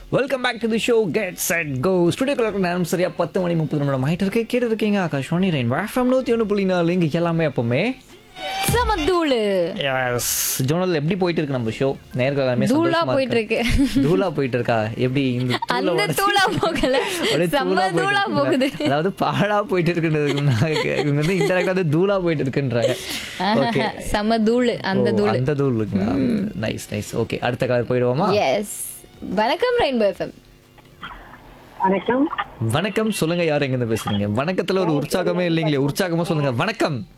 Welcome back to the show get set go ஸ்டுடியோக்குள்ள நேரம் சரியா பத்து மணி முப்பது நிமிடம் ஆகிட்டு இருக்கு கேட்டு இருக்கீங்க ஆகாஷ் ரெயின் வேஃபம் நூற்றி ஒன்று புள்ளி நாலு இங்கே எல்லாமே எப்பவுமே சமத்தூளு எஸ் ஜோனல் எப்படி போயிட்டு இருக்கு நம்ம ஷோ நேர்கள் எல்லாமே தூளா சந்தோஷமா போயிட்டு இருக்கு. தூளா போயிட்டு இருக்கா எப்படி இந்த தூளை அந்த உடைச்சு- தூளா போகல அப்படியே செம்ம தூளா தூளா போயிட்டு போகுது இருக்குங்க. அதாவது பாழா போயிட்டு இருக்குன்றதுக்கு முன்னாடி இவங்க வந்து இன்டெரக்டா வந்து தூளா போயிட்டு இருக்குன்றாங்க ஓகே செம்ம தூளு அந்த தூளு அந்த தூள் இருக்குங்களா நைஸ் நைஸ் ஓகே அடுத்த கார் போயிடுவோமா எஸ் வணக்கம் ரெயின்போ எஃப்எம் வணக்கம் வணக்கம் சொல்லுங்க யார் எங்க இருந்து பேசுறீங்க வணக்கத்துல ஒரு உற்சாகமே இல்லைங்களே உற்சாகமா சொல்லுங்க வணக்கம்